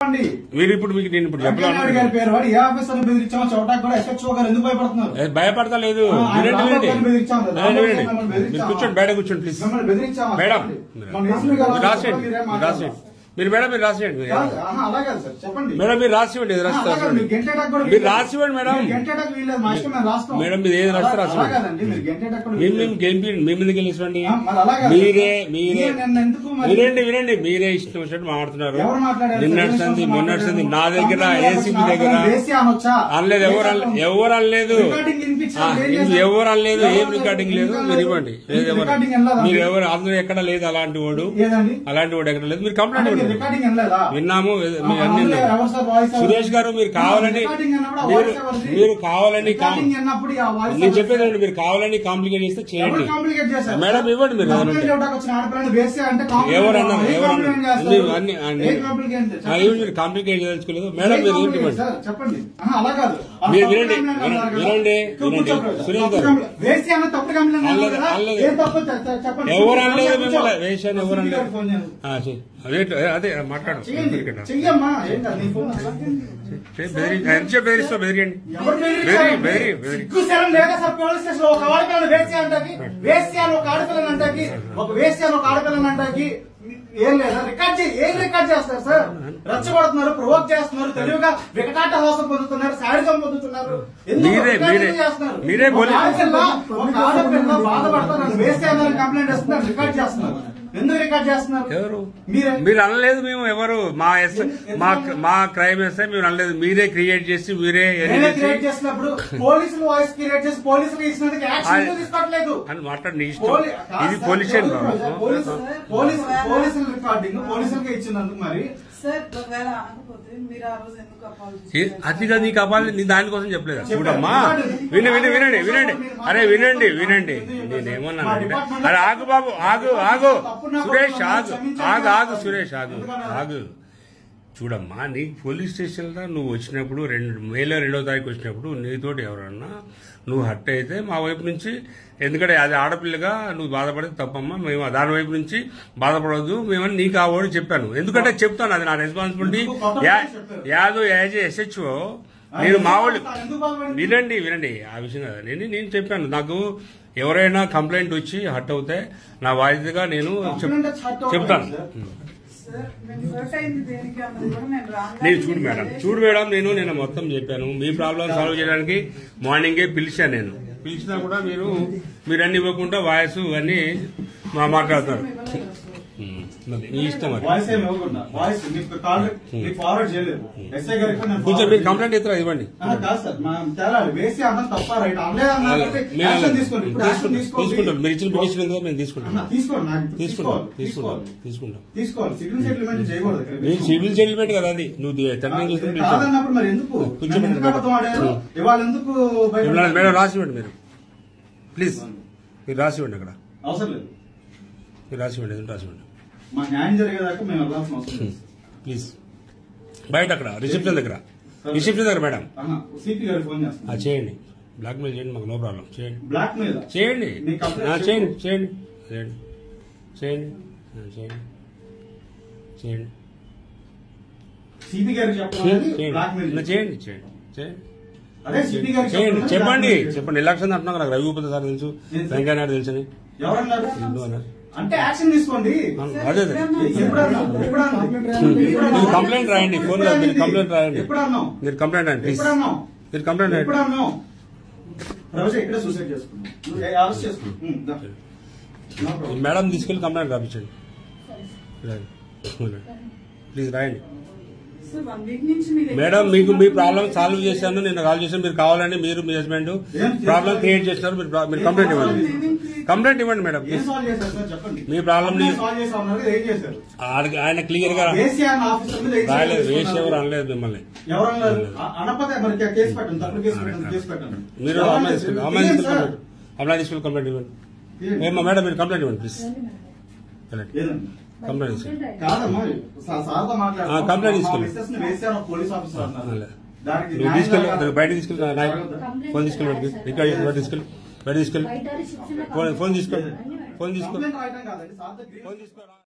చెప్పండి మీరు ఇప్పుడు మీకు నేను ఇప్పుడు వెంకయ్యనాయుడు గారి చెప్పాలి పేరు వాడు ఏ ఆఫీసర్ చూపించామో చోటాకు కూడా ఎస్హెచ్ఓ గారు ఎందుకు భయపడుతున్నారు భయపడతా లేదు ఆ, ఆయన వినండి రాంబాబు వినండి గారిని బెదిరించాము. వినండి, రాంబాబు వినండి. గారిని మీరు బెదిరించాము. కూర్చోండి బయట కూర్చోండి ప్లీజ్ మిమ్మల్ని బెదిరించామా మేడం మన ఎస్పీ గారు మీరు రాసేయండి మీరేం మీరు మాట్లాడరు. రాసేయండి మీరు మేడం మీరు రాసేయండి మీరు కాదు, ఆహా, అలా కాదు సార్ చెప్పండి మేడం మీరు రాసివ్వండి ఇది ఆహా, రాసి అలా కాదు, రాసివ్వండి మీరు గెంటేటకు కూడా మీరు వీల్లేదు. రాసివ్వండి మేడం. మీరు గెంటేటకు వీల్లేదు, మా ఇష్టం మేము రాస్తాం. మేడం, మీరు ఏది రాస్తే అలా- రాసివ్వండి. అలా కాదండి, మీరు గెంటేటకు కూడా మేము వీల్లేదు. మేము గెలిపి మేము ఎందుకు గెలిచండి ఆ, మరి అలా కాదు. మీరే మీరే మీరు నన్ను ఎందుకు మరి- వినండి వినండి మీరే ఇష్టం వచ్చినట్టు మాట్లాడుతున్నారు ఎవరు మాట్లాడారు? నిన్నటి సంది మొన్నటి సంది నా దగ్గర ఏసీబీ దగ్గర వేసి అనొచ్చా? అనలేదు ఎవరు అనలే- ఎవరు అనలేదు రికార్డింగ్ వినిపించాలి, ఆ, ఏం ఇది చేశారు? ఎవరు అనలేదు ఏం ఎవరు రికార్డింగ్ లేదు ఎందుకు మీరు అనలేదు? ఇవ్వండి ఎందుకు ఏది ఎవరు రికార్డింగ్ అనలేదా? మీరు ఎవరు అందరూ ఎక్కడ లేదు అలాంటి వాడు ఏదండి అలాంటి వాడు ఎక్కడ లేదు మీరు కంప్లైంట్ అంటే మీరు ఇవ్వండి రికార్డింగ్ అనలేదా? విన్నాము మీరు ఆ, అన్ని అందులో విన్నాము. ఎవరు సార్ వాయిస్ ఎవరు? సురేష్ గారు మీరు కావాలని రికార్డింగ్ అన్నప్పుడు ఆ మీరు వాయిస్ ఎవరిది? మీరు కావాలని కాం- రికార్డింగ్ అన్నప్పుడు ఆ వాయిస్ నేను ఎవరిది? చెప్పేదండి మీరు కావాలని కాంప్లికేట్ చేస్తే ఎవరు చేయండి కాంప్లికేట్ చేశారు? మేడం ఇవ్వండి మీరు కంప్లైంట్ ఏమంటే. ఇవ్వడానికి వచ్చిన ఆడపిల్లని వేసి అంటే కాంప్లికేట్ ఎవరు అన్నారు ఏ ఎవరు కాంప్లికేట్ అన్నారు చేస్తారు? మీరు అన్ని అన్ని- ఏ కాంప్లికేట్ ఆ, చెప్పండి. ఏమి మీరు కాంప్లికేట్ చేయదలుచుకోలేదు మేడం ఏ మీరు ఏంటి కాంప్లికేట్ ఇవ్వండి సార్? చెప్పండి ఆహా, అలా కాదు ఆ మీరు తప్పుడు వినండి, కంప్లైంట్ వినండి, అన్నారు కదా. వినండి, ఇక్కడ వినండి. కూర్చోండి. సురేష్ తప్పుడు గారు. కంప్లైంట్. వేసి అన్న తప్పుడు కంప్లైంట్ అన్నారు అనలేదు, కదా. అనలేదు. ఏం తప్పు చె- చె- చెప్పండి ఎవరు అనలేదు కూర్చో. మిమ్మల్ని వేసాను ఎవరు సునీల్ గారికి అనలేదు ఫోన్ చేయండి. ఆ, చెయ్. అదే అదే మాట్లాడు చెయ్యండి ఇక్కడ. చెయ్యమ్మా ఏం కాదు నీ ఫోన్ చెయ్, బెదిరి ఎంతసేపు బెదిరిస్తావు బెదిరియండి ఎవరు బెదిరి బెదిరించారు? బెదిరి బెదిరి సిగ్గు శరం లేదా సార్ పోలీస్ స్టేషన్ లో ఒక ఆడపిల్లని వేసి అంటాకి వేసి అని ఒక ఆడపిల్లని అంటాకి ఒక వేసి అని ఒక ఆడపిల్లని అంటాకి ఏం లేదా రికార్డ్ చేయి ఏం రికార్డ్ చేస్తారు సార్ రెచ్చగొడుతున్నారు ప్రొవోక్ చేస్తున్నారు తెలివిగా వికటాట హోసం పొందుతున్నారు శాడిజం పొందుతున్నారు ఎందుకు మీరే, రికార్డింగ్ మీరే. చేస్తున్నారు? మీరే ఒక పోలీస్ ఆడపిల్ల ఒక ఆడపిల్ల బాధపడతారు నన్ను వేసి అని కంప్లైంట్ చేస్తున్నారు రికార్డ్ చేస్తున్నారు ఎందుకు రికార్డ్ చేస్తున్నారు ఎవరు మీరే మీరు అనలేదు మేము ఎవరు మా ఎస్ మా మా క్రైమ్ ఎస్ఐ మీరు అనలేదు మీరే క్రియేట్ చేసి మీరే ఎడిట్ నేనే చేసి క్రియేట్ చేసినప్పుడు పోలీసులు వాయిస్ క్రియేట్ చేసి పోలీసులు ఇచ్చినందుకు యాక్షన్ ఎందుకు తీసుకోవట్లేదు అని మాట్లాడి నీ ఇష్టం పోలీ- కాదు ఇది sir, pollution police- police- police పోలీసుల రికార్డింగ్ పోలీసులకి ఇచ్చినందుకు మరి సార్ ఒకవేళ అనకపోతే మీరు ఆ రోజు ఎందుకు అపాలజీ అతిగా నీకు అవ్వాలి నీ దానికోసం చెప్పలేదు చూడమ్మా విని విని వినండి వినండి అరే వినండి వినండి నేనేమన్నానంటే అరే ఆగు బాబు ఆగు ఆగు సురేష్ ఆగు ఆగు ఆగు సురేష్ ఆగు ఆగు చూడమ్మా నీకు పోలీస్ స్టేషన్లో నువ్వు వచ్చినప్పుడు రెండు మేలో రెండో తారీఖు వచ్చినప్పుడు నీతోటి ఎవరన్నా నువ్వు హట్ అయితే మా వైపు నుంచి ఎందుకంటే అది ఆడపిల్లగా నువ్వు బాధపడితే తప్పమ్మా మేము దాని వైపు నుంచి బాధపడవద్దు మేమని నీకు ఆ ఓడి చెప్పాను ఎందుకంటే చెప్తాను అది నా రెస్పాన్సిబిలిటీ యాదో యాజ్ ఎస్హెచ్ఓ నేను మా వాళ్ళు ఎందుకు బాధపడింది? వినండి వినండి ఆ విషయం కదా నేను నేను చెప్పాను నాకు ఎవరైనా కంప్లైంట్ వచ్చి హట్ అవుతే నా బాధ్యతగా నేను చెప్- Complaint వచ్చి hurt అవ్వదు చెప్తాను సార్. సార్ మేము హర్ట్ అయింది దేనికి అన్నది కూడా నేను రాంగ్ నేను చూడు మేడం చూడు మేడం నేను నేను మొత్తం చెప్పాను మీ ప్రాబ్లం సాల్వ్ చేయడానికి మార్నింగే పిలిచాను నేను పిలిచినా కూడా మీరు మీరు అన్ని ఇవ్వకుండా వాయిస్ అన్ని మా మాట్లాడుతున్నారు ఉమ్, మరి మీ ఇష్టం మరి వాయిస్ ఏమి ఇవ్వకుండా వాయిస్ మీకు కాల్ మీకు ఫార్వర్డ్ చేయలేదు ఎస్ఐ గారికి కూడా నేను కొంచెం forward మీరు చేయలేదు. కంప్లైంట్ ఇస్తారా ఇవ్వండి ఆ, కాదు సార్ మనం తేలాలి వేసి అన్నం తప్ప రైట్ అనలేదన్నారు అలాగే. కాబట్టి మేము యాక్షన్ తీసుకోండి ఇప్పుడు యాక్షన్ తీసుకుంటాం తీసుకోండి తీసుకుంటాం మీరు ఇచ్చిన పిటిషన్ ఎందుకో మేము తీసుకుంటాం అన్న, తీసుకోండి నాకు తీసుకుంటాం తీసుకోవాలి తీసుకుంటాం తీసుకోవాలి తీసుకుంటాం తీసుకోవాలి సివిల్ సెటిల్మెంట్ చేయకూడదు ఇక్కడ. మీరు సివిల్ సెటిల్మెంట్ కదా అది నువ్వు తండ్రి చేసిన పిలిచావు. కాదన్నప్పుడు మరి ఎందుకు కొంచెం నన్ను ఎందుకు అబద్ధం ఆడారు ఇవాళ ఎందుకు భయపడ్డారు? ఇవ్వండి, మేడం రాసి ఇవ్వండి మీరు ప్లీజ్ మీరు రాసి ఇవ్వండి అక్కడ అవసరం లేదు మీరు రాసి ఇవ్వండి ఎదురు రాసి ఇవ్వండి మా న్యాయం జరిగేదాకా మేము వెళ్ళాల్సిన అవసరం లేదు ప్లీజ్ బయట అక్కడ రిసెప్షన్ దగ్గర రిసెప్షన్ దగ్గర మేడం సిపి గారికి ఫోన్ ఆ, చేస్తాను చేయండి బ్లాక్ మెయిల్ చేయండి మాకు నో ప్రాబ్లం చేయండి బ్లాక్ మీద చేయండి మీ కంప్లైంట్ ఆ, చేయండి చేయండి చేయండి చేయండి ఆ, చేయండి చేయండి సిపి గారికి చెప్పడం చేయండి అనేది బ్లాక్ మెయిల్ చేయండి చేయండి చేయండి చేయండి అదే సిపి గారికి చేయండి చెప్పడం చెప్పండి blackmail. చెప్పండి ఎలక్షన్ అంటున్నాం కదా రవిగోపాల్ సార్ తెలుసు ఏంటి? వెంకయ్య నాయుడు తెలుసని ఎవరన్నారు ఎందుకు అన్నారు? అంటే యాక్షన్ తీసుకోండి అదే అదే ఎప్పుడు అన్నాం? ఎప్పుడు అన్నాం? మీరు కంప్లైంట్ రాయండి ఫోన్ లో మీరు కంప్లైంట్ రాయండి ఎప్పుడు అన్నాం మీరు కంప్లైంట్ రాయండి ప్లీజ్ ఎప్పుడు అన్నాం మీరు కంప్లైంట్ ఎప్పుడు రాయండి అన్నాం ప్రవేశ ఇక్కడే సూసైడ్ చేసుకున్నాం నువ్వు ఏ- అరెస్ట్ చేసుకో ఉం, దా. No problem. మేడం తీసుకెళ్ళి కంప్లైంట్ రాపించండి రాయండి. ప్లీజ్ రాయండి సార్ వన్ వీక్ నుంచి మీ దగ్గర మేడం మీకు మీ ప్రాబ్లం సాల్వ్ చేశాను నేను కాల్ చేశాను మీరు కావాలండి మీరు మీ హస్బెండ్ ప్రాబ్లం క్రియేట్ చేస్తున్నారు మీరు ప్రా- మీరు కంప్లైంట్ ఇవ్వండి కంప్లైంట్ ఇవ్వండి మేడం ఏం ప్లీజ్ సాల్వ్ చేశారు సార్ చెప్పండి మీ ప్రాబ్లం ని- సాల్వ్ చేసా ఉన్నారు కదా, ఏం చేశారు ఆడ- ఆయన క్లియర్ గా కేసీఆర్ ఆఫీసర్ మీద ఏం రాయలేదు చర్యలు వేసి ఎవరు తీసుకున్నారు? అనలేదు మిమ్మల్ని ఎవరన్నారు అ- అనకపోతే మరి కేసు పెట్టండి తప్పుడు కేసు పెట్టండి కేసు పెట్టండి మీరు ఎవరన్నారు? అమ్మాయి తీసుకెళ్ళి అమ్మాయి తీయండి తీసుకెళ్ళి సార్. కంప్లైంట్ అమ్మాయి తీసుకెళ్ళి కంప్లైంట్ ఇవ్వండి తీయండి. ఏమ్మా మేడం మీరు కంప్లైంట్ ఇవ్వండి ప్లీజ్ వెళ్ళండి ఏదండి? కంప్లైంట్ తీసుకెళ్ళి కాదమ్మా సా- సార్తో మాట్లాడతాం. ఆ, కంప్లైంట్ మా తీసుకోండి. మిస్సెస్ ని వేసారు ఒక పోలీస్ ఆఫీసర్ అన్నారు అలా. దానికి నువ్వు న్యాయం తీసుకెళ్ళి జరగాలి. బయట తీసుకెళ్ళి నాయక్ ఫోన్ తీసుకెళ్ళి బయటికి. రికార్డ్ చేసి బయట తీసుకెళ్ళి బయట తీసుకెళ్ళి బయట రిసెప్షన్ లో ఫోన్ ఫోన్ తీసుకో ఫోన్ తీసుకో కంప్లైంట్ రాయటం కాదండి సార్ దగ్గర ఫోన్ తీసుకో